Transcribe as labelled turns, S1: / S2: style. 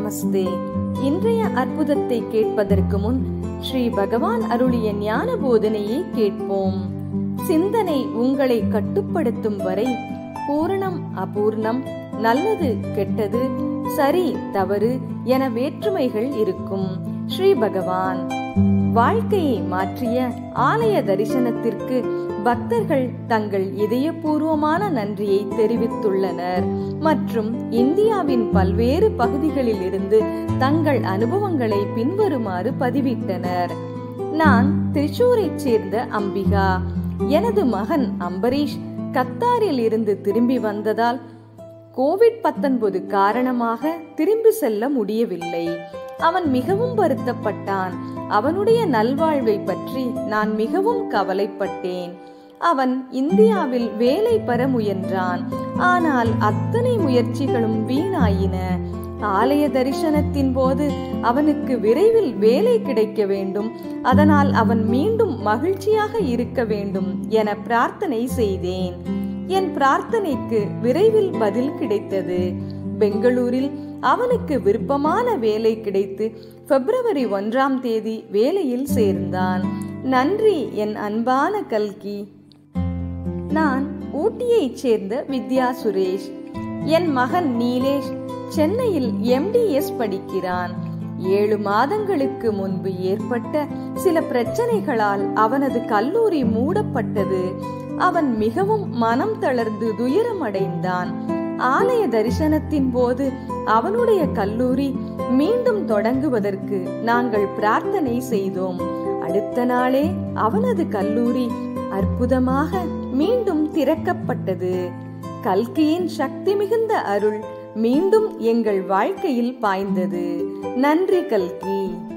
S1: நமஸ்தே இன்றைய அற்புதத்தை கேட்பதற்கு முன் ஸ்ரீ பகவான் அருளிய ஞான போதனையை கேட்போம் சிந்தனை உங்களை கட்டுப்படுத்தும் வரை பூரணம் அபூர்ணம் நல்லது கெட்டது சரி தவறு என வேற்றுமைகள் இருக்கும் ஸ்ரீ பகவான் வாழ்க்கையை மாற்றிய ஆலய தரிசனத்திற்கு பக்தர்கள் தங்கள் இதயபூர்வமான நன்றியை தெரிவித்துள்ளனர் மற்றும் இந்தியாவின் பல்வேறு பகுதிகளில் இருந்து தங்கள் அனுபவங்களை பின்வருமாறு பதிவிட்டனர் நான் திரிச்சூரைச் சேர்ந்த அம்பிகா எனது மகன் அம்பரீஷ் கத்தாரில் இருந்து திரும்பி வந்ததால் கோவிட் பத்தொன்பது காரணமாக திரும்பி செல்ல முடியவில்லை அவன் மிகவும் வருத்தப்பட்டான் அவனுடைய நல்வாழ்வை பற்றி நான் மிகவும் கவலைப்பட்டேன் அவன் இந்தியாவில் வேலை பெற முயன்றான் ஆனால் அத்தனை முயற்சிகளும் வீணாயின ஆலய தரிசனத்தின் போது அவனுக்கு விரைவில் வேலை கிடைக்க வேண்டும் அதனால் அவன் மீண்டும் மகிழ்ச்சியாக இருக்க வேண்டும் என பிரார்த்தனை செய்தேன் என் பிரார்த்தனைக்கு விரைவில் பதில் கிடைத்தது பெங்களூரில் அவனுக்கு விருப்பமான வேலை கிடைத்து பிப்ரவரி ஒன்றாம் தேதி வேலையில் சேர்ந்தான் நன்றி என் அன்பான கல்கி நான் ஊட்டியைச் சேர்ந்த வித்யா சுரேஷ் என் மகன் நீலேஷ் சென்னையில் எம்டிஎஸ் படிக்கிறான் ஏழு மாதங்களுக்கு முன்பு ஏற்பட்ட சில பிரச்சனைகளால் அவனது கல்லூரி மூடப்பட்டது அவன் மிகவும் மனம் தளர்ந்து துயரமடைந்தான் ஆலய தரிசனத்தின் போது அவனுடைய கல்லூரி மீண்டும் தொடங்குவதற்கு நாங்கள் பிரார்த்தனை செய்தோம் அடுத்த நாளே அவனது கல்லூரி அற்புதமாக மீண்டும் திறக்கப்பட்டது கல்கியின் சக்தி மிகுந்த அருள் மீண்டும் எங்கள் வாழ்க்கையில் பாய்ந்தது நன்றி கல்கி